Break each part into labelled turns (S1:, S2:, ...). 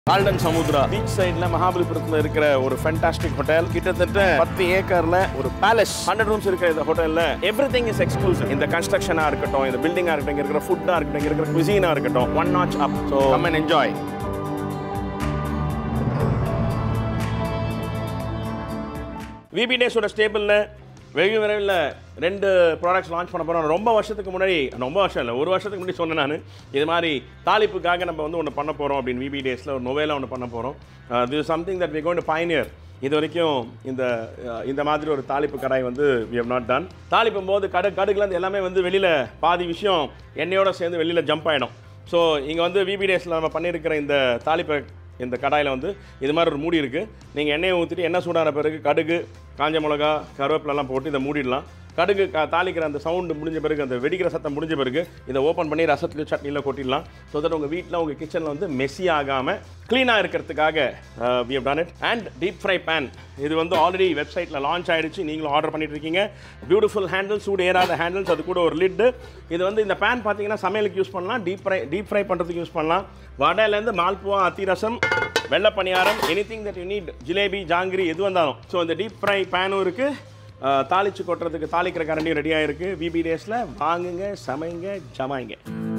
S1: Galton Samudra beach சைடுல மகாபலிபுரத்துல இருக்கிற ஒரு ஃபேண்டாஸ்டிக் ஹோட்டல் கிட்டத்தட்ட பத்து ஏக்கர்ல ஒரு பேலஸ் ஹண்ட்ரட் ரூம்ஸ் இருக்கிற இந்த ஹோட்டல்ல எவ்ரி திங் இஸ் எக்ஸ்க்ளூசிவ் இந்த கன்ஸ்ட்ரக்ஷனா இருக்கட்டும் இந்த பில்டிங்கா இருக்கட்டும் இங்க இருக்கிற ஃபுட்டா இருக்கட்டும் இங்க இருக்கிற குசினா இருக்கட்டும் one notch up so come and enjoy VB டேஸோட ஸ்டேபிளில் வெகு விரைவில் ரெண்டு ப்ராடக்ட்ஸ் லான்ச் பண்ண போகிறோம் ரொம்ப வருஷத்துக்கு முன்னாடி ரொம்ப வருஷம் இல்லை ஒரு வருஷத்துக்கு முன்னாடி சொன்னேன் நான் இது மாதிரி தாளிப்புக்காக நம்ம வந்து ஒன்று பண்ண போகிறோம் அப்படின்னு விபி டேஸில் ஒரு நொவேலாக ஒன்று பண்ண போகிறோம் இது something that we going pioneer இது வரைக்கும் இந்த அஹ், இந்த மாதிரி ஒரு தாளிப்பு கடாய் வந்து வி ஹவ் நாட் டன் தாளிப்பும் போது கடு கடுகுலேருந்து எல்லாமே வந்து வெளியில் பாதி விஷயம் எண்ணெயோட சேர்ந்து வெளியில் ஜம்ப் ஆகிடும் ஸோ இங்கே வந்து விபி டேஸில் நம்ம பண்ணியிருக்கிற இந்த தாளிப்பை இந்த கடாயில் வந்து இது மாதிரி ஒரு மூடி இருக்குது நீங்கள் எண்ணெயை ஊற்றிட்டு எண்ணெய் சூடான பிறகு கடுகு காஞ்ச மிளகா கருவேப்பிலெல்லாம் போட்டு இதை மூடிடலாம் கடுகு க தாளிக்கிற அந்த சவுண்டு முடிஞ்ச பிறகு அந்த வெடிக்கிற சத்தம் முடிஞ்ச பிறகு இதை ஓப்பன் பண்ணி ரசத்துக்கு சட்னியில் கொட்டிடலாம் ஸோ தட் உங்கள் வீட்டில் உங்கள் கிச்சனில் வந்து மெஸ்ஸி ஆகாமல் க்ளீனாக இருக்கிறதுக்காக we have done it and deep fry pan இது வந்து ஆல்ரெடி வெப்சைட்டில் லான்ச் ஆயிடுச்சு நீங்களும் ஆர்டர் பண்ணிட்டு இருக்கீங்க பியூட்டிஃபுல் ஹேண்டில்ஸ் சூடு ஏறாத ஹேண்டில்ஸ் அது கூட ஒரு லிட்டு இது வந்து இந்த பேன் பார்த்தீங்கன்னா சமையலுக்கு யூஸ் பண்ணலாம் டீப் ஃப்ரை டீப் ஃப்ரை பண்ணுறதுக்கு யூஸ் பண்ணலாம் வடையிலேருந்து மால்புவா அத்திரசம் வெள்ளை பணியாரம் anything that you need jalebi ஜாங்கிரி எது வந்தாலும் ஸோ இந்த டீப் ஃப்ரை பேனும் இருக்குது தாளிச்சு கொட்டுறதுக்கு தாளிக்கிற கரண்டியும் ரெடியாக இருக்குது விபி டேஸில் வாங்குங்க சமைங்க ஜமாய்ங்க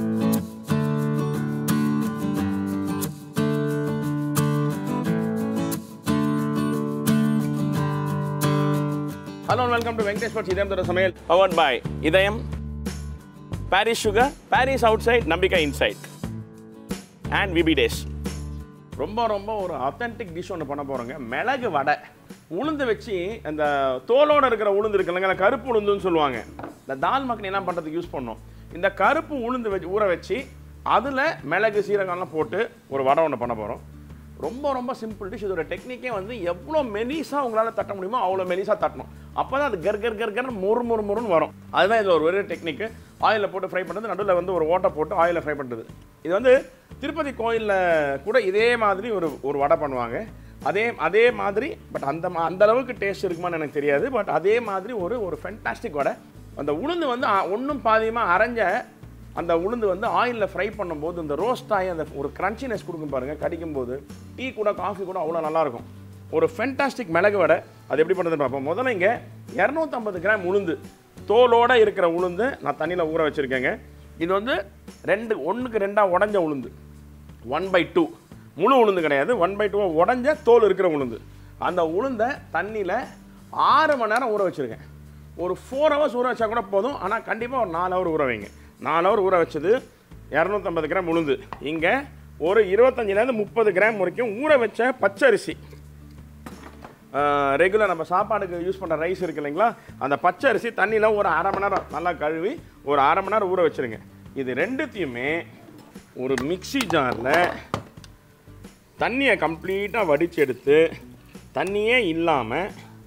S1: hello welcome to Venkatesh Bhat இதயம் தர சமையல் பவர்ட் பாய் இதயம் Parry's sugar Parry's outside நம்பிக்கை இன்சைட் அண்ட் விபி டேஸ் ரொம்ப ரொம்ப ஒரு அத்தன்டிக் டிஷ் ஒன்று பண்ண போகிறோங்க மிளகு வடை உளுந்து வச்சு அந்த தோலோட இருக்கிற உளுந்து இருக்குல்லங்க அந்த கருப்பு உளுந்துன்னு சொல்லுவாங்க இந்த தால் மக்கள் என்ன பண்ணுறதுக்கு யூஸ் பண்ணோம் இந்த கருப்பு உளுந்து வச்சு ஊற வச்சு அதில் மிளகு சீரகம்லாம் போட்டு ஒரு வடை ஒன்று பண்ண போகிறோம் ரொம்ப ரொம்ப சிம்பிள் டிஷ் இதோட டெக்னிக்கே வந்து எவ்வளோ மெலிசாக உங்களால் தட்ட முடியுமோ அவ்வளோ மெலிசாக தட்டணும் அப்போ தான் அது கர் கர் கர் கர் முறு முறு முறுன்னு வரும் அதுதான் இது ஒரு ஒரே டெக்னிக்கு ஆயிலில் போட்டு ஃப்ரை பண்ணுறது நடுவில் வந்து ஒரு ஓட்டை போட்டு ஆயிலில் ஃப்ரை பண்ணுறது இது வந்து திருப்பதி கோயிலில் கூட இதே மாதிரி ஒரு ஒரு வடை பண்ணுவாங்க அதே அதே மாதிரி பட் அந்த மா- அந்த அளவுக்கு டேஸ்ட் இருக்குமான்னு எனக்கு தெரியாது பட் அதே மாதிரி ஒரு ஒரு ஃபென்டாஸ்டிக் வடை அந்த உளுந்து வந்து ஒன்றும் பாதியமாக அரைஞ்ச அந்த உளுந்து வந்து ஆயிலில் ஃப்ரை பண்ணும்போது இந்த ரோஸ்ட் ஆகி அந்த ஒரு கிரன்ச்சினஸ் கொடுக்கும் பாருங்கள் கடிக்கும் போது டீ கூட காஃபி கூட அவ்வளோ நல்லாயிருக்கும் ஒரு ஃபென்டாஸ்டிக் மிளகு வடை அது எப்படி பண்ணுறதுன்னு பார்ப்போம் முதல்ல இங்கே இரநூத்தம்பது கிராம் உளுந்து தோலோட இருக்கிற உளுந்து நான் தண்ணியில் ஊற வச்சுருக்கேங்க இது வந்து ரெண்டு ஒன்றுக்கு ரெண்டாக உடஞ்ச உளுந்து ஒன் பை டூ முழு உளுந்து கிடையாது ஒன் பை டூ உடஞ்ச தோல் இருக்கிற உளுந்து அந்த உளுந்தை தண்ணியில் ஆறு மணி நேரம் ஊற வச்சுருக்கேன் ஒரு ஃபோர் ஹவர்ஸ் ஊற வச்சா கூட போதும் ஆனால் கண்டிப்பாக ஒரு நாலு ஹவர் ஊற வைங்க நாலு ஹவர் ஊற வச்சது இரநூத்தம்பது கிராம் உளுந்து இங்கே ஒரு இருபத்தஞ்சிலேருந்து முப்பது கிராம் வரைக்கும் ஊற வச்ச பச்சரிசி ரெகுலர் நம்ம சாப்பாடுக்கு யூஸ் பண்ணுற ரைஸ் இருக்கு இல்லைங்களா அந்த பச்சை அரிசி தண்ணியில் ஒரு அரை மணி நேரம் நல்லா கழுவி ஒரு அரை மணி நேரம் ஊற வச்சுருங்க இது ரெண்டுத்தையுமே ஒரு மிக்ஸி ஜாரில் தண்ணியை கம்ப்ளீட்டாக வடித்து எடுத்து தண்ணியே இல்லாமல்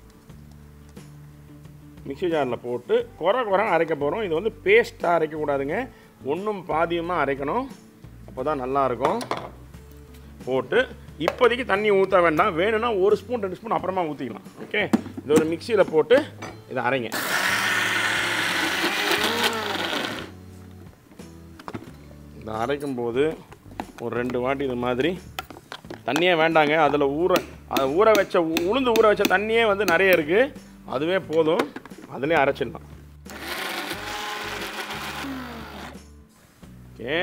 S1: மிக்ஸி ஜாரில் போட்டு குறை குறைன்னு அரைக்க போகிறோம் இது வந்து பேஸ்ட்டாக அரைக்கக்கூடாதுங்க ஒன்றும் பாதியமாக அரைக்கணும் அப்போ தான் நல்லாயிருக்கும் போட்டு இப்போதைக்கு தண்ணி ஊற்ற வேண்டாம் வேணும்னா ஒரு ஸ்பூன் ரெண்டு ஸ்பூன் அப்புறமா ஊற்றிக்கலாம் ஓகே இது ஒரு மிக்சியில் போட்டு இதை அரைங்க இதை அரைக்கும் போது ஒரு ரெண்டு வாட்டி இது மாதிரி தண்ணியே வேண்டாங்க அதில் ஊற அதை ஊற வச்ச உ- உளுந்து ஊற வச்ச தண்ணியே வந்து நிறைய இருக்குது அதுவே போதும் அதுலேயே அரைச்சிடலாம் ஓகே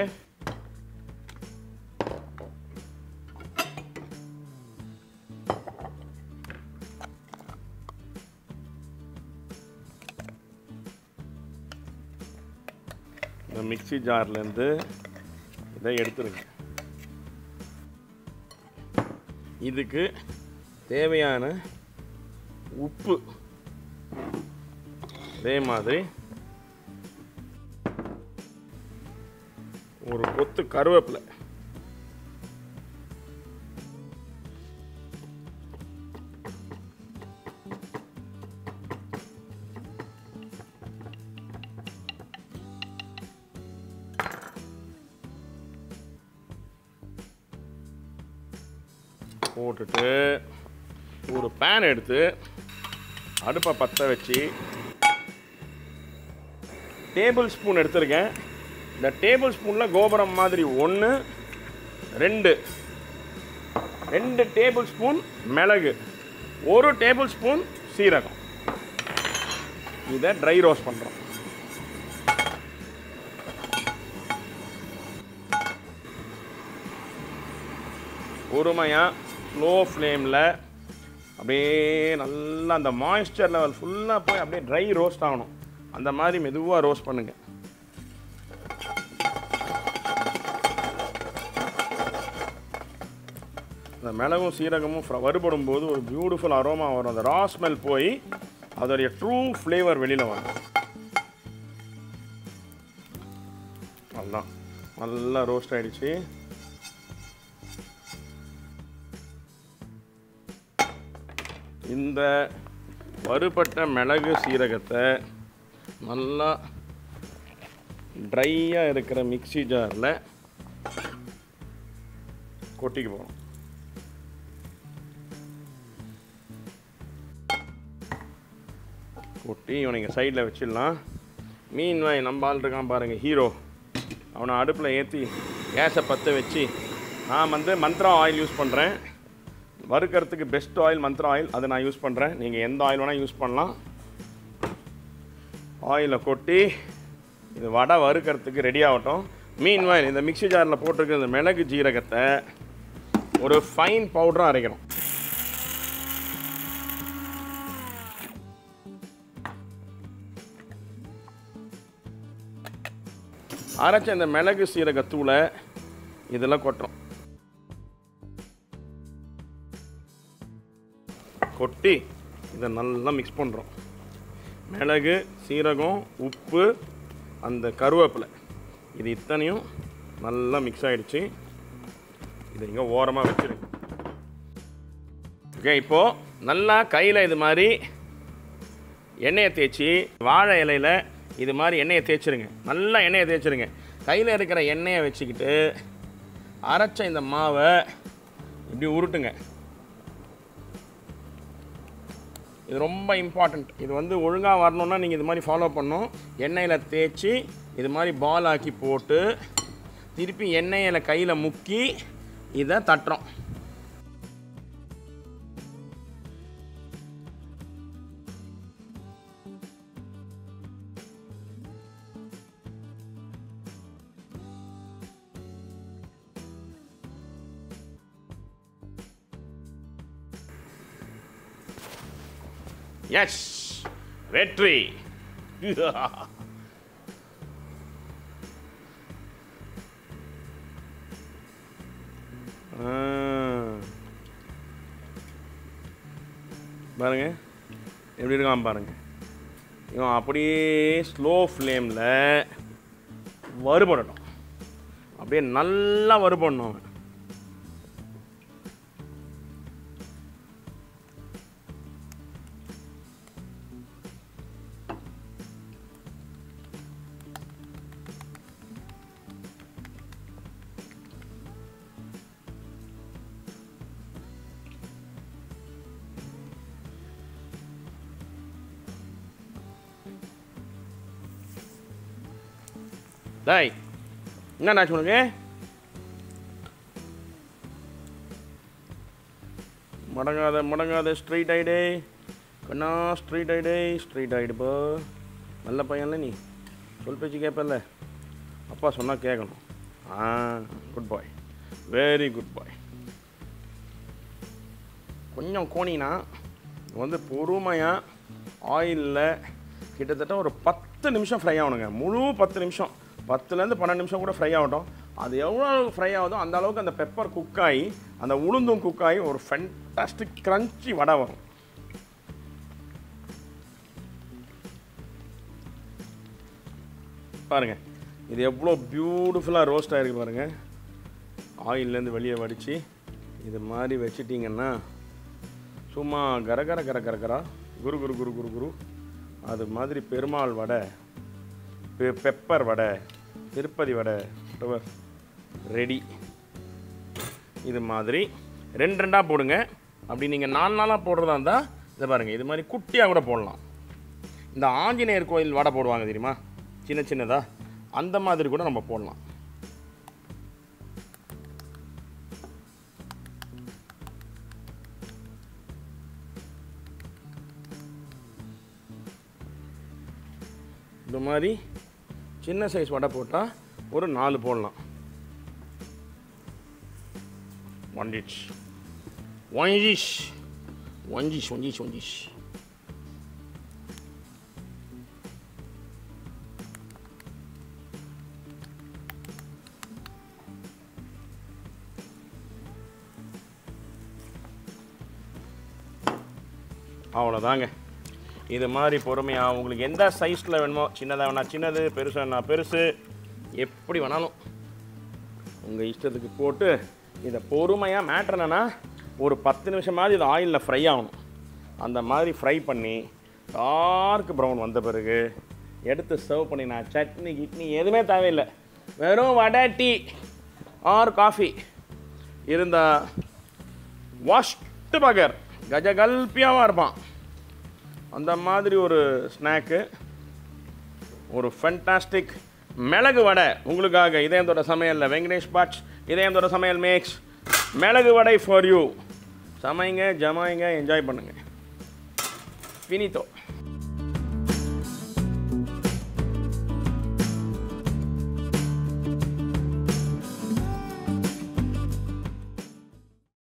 S1: இந்த மிக்ஸி ஜார்லேருந்து இதை எடுத்துருங்க இதுக்கு தேவையான உப்பு அதே மாதிரி ஒரு கொத்து கருவேப்பிலை போட்டுட்டு ஒரு பேன் எடுத்து அடுப்பை பற்ற வச்சு டேபிள் ஸ்பூன் எடுத்திருக்கேன் இந்த டேபிள் ஸ்பூனில் கோபுரம் மாதிரி ஒன்று ரெண்டு ரெண்டு டேபிள் ஸ்பூன் மிளகு ஒரு டேபிள் ஸ்பூன் சீரகம் இதை ட்ரை ரோஸ்ட் பண்ணுறோம் பொறுமையாக ஸ்லோ ஃப்ளேமில் அப்படியே நல்லா அந்த மாய்ஸ்சர் லெவல் ஃபுல்லாக போய் அப்படியே ட்ரை ரோஸ்ட் ஆகணும் அந்த மாதிரி மெதுவாக ரோஸ்ட் பண்ணுங்கள் அந்த மிளகும் சீரகமும் ஃப்ர- வறுபடும் போது ஒரு பியூட்டிஃபுல் அரோமா வரும் அந்த ரா ஸ்மெல் போய் அதோடைய ட்ரூ ஃப்ளேவர் வெளியில் வரும் நல்லா நல்லா ரோஸ்ட் ஆயிடுச்சு இந்த வறுபட்ட மிளகு சீரகத்தை நல்லா ட்ரையாக இருக்கிற மிக்ஸி ஜாரில் கொட்டிக்க போகிறோம் கொட்டி இவனை சைடில் வச்சிடலாம் மீன் வாய் நம்ம ஆள் இருக்கான் பாருங்கள் ஹீரோ அவனை அடுப்பில் ஏற்றி கேஸை பற்ற வச்சு நான் வந்து மந்த்ரா ஆயில் யூஸ் பண்ணுறேன் வறுக்கிறதுக்கு பெஸ்ட் ஆயில் மந்த்ரா ஆயில் அதை நான் யூஸ் பண்ணுறேன் நீங்கள் எந்த ஆயில் வேணால் யூஸ் பண்ணலாம் ஆயிலை கொட்டி இது வடை வறுக்கிறதுக்கு ரெடி ஆகட்டும் மீன் வாயில் இந்த மிக்ஸி ஜாரில் போட்டிருக்க இந்த மிளகு ஜீரகத்தை ஒரு ஃபைன் பவுடராக அரைக்கிறோம் அரைச்ச இந்த மிளகு சீரகத்தூளை இதில் கொட்டுறோம் கொட்டி இதை நல்லா மிக்ஸ் பண்ணுறோம் மிளகு சீரகம் உப்பு அந்த கருவேப்பிலை இது இத்தனையும் நல்லா மிக்ஸ் ஆயிடுச்சு இதை இங்கே ஓரமாக வச்சிருங்க ஓகே இப்போது நல்லா கையில் இது மாதிரி எண்ணெயை தேய்ச்சி வாழை இலையில் இது மாதிரி எண்ணெயை தேய்ச்சிருங்க நல்லா எண்ணெயை தேய்ச்சிருங்க கையில் இருக்கிற எண்ணெயை வச்சுக்கிட்டு அரைச்ச இந்த மாவை இப்படி உருட்டுங்க இது ரொம்ப இம்பார்ட்டண்ட் இது வந்து ஒழுங்காக வரணும்னா நீங்கள் இது மாதிரி ஃபாலோ பண்ணணும் எண்ணெயில் தேய்ச்சி இது மாதிரி பால் ஆக்கி போட்டு திருப்பி எண்ணெயில் கையில் முக்கி இதை தட்டுறோம் எஸ் வெற்றி ஆ. பாருங்க எப்படி இருக்கான் பாருங்க இவன் அப்படியே ஸ்லோ ஃப்ளேமில் வறுபடட்டும் அப்படியே நல்லா வறுபடணும் அவன் டேய் என்னடாச்சு உனக்கு மடங்காத மடங்காத ஸ்ட்ரைட் ஆயிடே கண்ணா ஸ்ட்ரைட் ஆயிடே ஸ்ட்ரைட் ஆயிடுப்பா நல்ல பையன்ல நீ சொல் பேச்சு கேட்பல்ல அப்பா சொன்னால் கேட்கணும் ஆ good boy very good boy கொஞ்சம் கோணினா வந்து பொறுமையாக ஆயிலில் கிட்டத்தட்ட ஒரு பத்து நிமிஷம் ஃப்ரை ஆகணுங்க முழு பத்து நிமிஷம் பத்துலேருந்து பன்னெண்டு நிமிஷம் கூட ஃப்ரை ஆகட்டும் அது எவ்வளோ அளவுக்கு ஃப்ரை ஆகுதோ அந்த அளவுக்கு அந்த பெப்பர் குக் ஆகி அந்த உளுந்தும் குக் ஆகி ஒரு ஃபென்டாஸ்டிக் க்ரன்ச்சி வடை வரும் பாருங்க இது எவ்வளோ பியூட்டிஃபுல்லாக ரோஸ்ட் ஆகிருக்கு பாருங்க ஆயில்லேருந்து வெளியே வடித்து இது மாதிரி வச்சிட்டிங்கன்னா சும்மா கர கர கர கர கரா குரு குரு குரு குரு குரு அது மாதிரி பெருமாள் வடை பெ- பெப்பர் வடை திருப்பதி வடை ரெடி இது மாதிரி ரெண்டு ரெண்டாக போடுங்க அப்படி நீங்கள் நாலு நாளாக போடுறதா இருந்தால் இதை பாருங்கள் இது மாதிரி குட்டியாக கூட போடலாம் இந்த ஆஞ்சநேயர் கோயில் வடை போடுவாங்க தெரியுமா சின்ன சின்னதாக அந்த மாதிரி கூட நம்ம போடலாம் இந்த மாதிரி சின்ன சைஸ் வடை போட்டால் ஒரு நாலு போடலாம் one dish one dish one dish one dish one dish அவ்வளோதாங்க இது மாதிரி பொறுமையாக உங்களுக்கு எந்த சைஸில் வேணுமோ சின்னதாக வேணா சின்னது பெருசு வேணா பெருசு எப்படி வேணாலும் உங்கள் இஷ்டத்துக்கு போட்டு இதை பொறுமையாக மேட்ரு என்னன்னா ஒரு பத்து நிமிஷமாவது இது ஆயிலில் ஃப்ரை ஆகணும் அந்த மாதிரி ஃப்ரை பண்ணி டார்க் ப்ரௌன் வந்த பிறகு எடுத்து சர்வ் பண்ணி நான் சட்னி கிட்னி எதுவுமே தேவையில்லை வெறும் வடை டீ ஆர் காஃபி இருந்தால் வாஷ்டு பகர் கஜகல்பியாவாக இருப்பான் அந்த மாதிரி ஒரு ஸ்நாக்கு ஒரு ஃபென்டாஸ்டிக் மிளகு வடை உங்களுக்காக இதயத்தோட சமையலில் வெங்கடேஷ் பாட்ச் இதயத்தோட சமையல் மேக்ஸ் மிளகு வடை ஃபார் யூ சமைங்க ஜமாயிங்க என்ஜாய் பண்ணுங்க ஃபினித்தோ